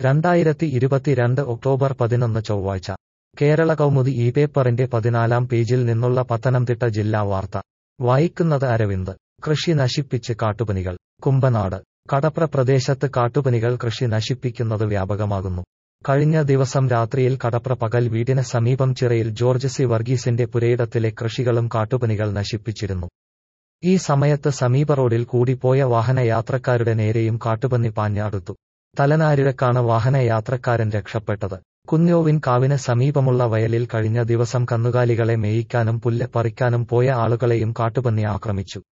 രണ്ടായിരത്തി ഇരുപത്തിരണ്ട് ഒക്ടോബർ പതിനൊന്ന് ചൊവ്വാഴ്ച കേരള കൗമുദി ഈ പേപ്പറിന്റെ പതിനാലാം പേജിൽ നിന്നുള്ള പത്തനംതിട്ട ജില്ലാ വാർത്ത വായിക്കുന്നത് അരവിന്ദ് കൃഷി നശിപ്പിച്ച് കാട്ടുപനികൾ കുമ്പനാട് കടപ്ര പ്രദേശത്ത് കാട്ടുപനികൾ കൃഷി നശിപ്പിക്കുന്നത് വ്യാപകമാകുന്നു കഴിഞ്ഞ ദിവസം രാത്രിയിൽ കടപ്ര പകൽ വീടിന് സമീപം ചിറയിൽ ജോർജ് സി വർഗീസിന്റെ പുരയിടത്തിലെ കൃഷികളും കാട്ടുപനികൾ നശിപ്പിച്ചിരുന്നു ഈ സമയത്ത് സമീപ റോഡിൽ കൂടി പോയ വാഹനയാത്രക്കാരുടെ നേരെയും കാട്ടുപന്നി പാഞ്ഞാടുത്തു തലനാരിഴക്കാണ് വാഹനയാത്രക്കാരൻ രക്ഷപ്പെട്ടത് കുഞ്ഞോവിൻ കാവിന് സമീപമുള്ള വയലിൽ കഴിഞ്ഞ ദിവസം കന്നുകാലികളെ മേയിക്കാനും പുല്ല് പറിക്കാനും പോയ ആളുകളെയും കാട്ടുപന്നി ആക്രമിച്ചു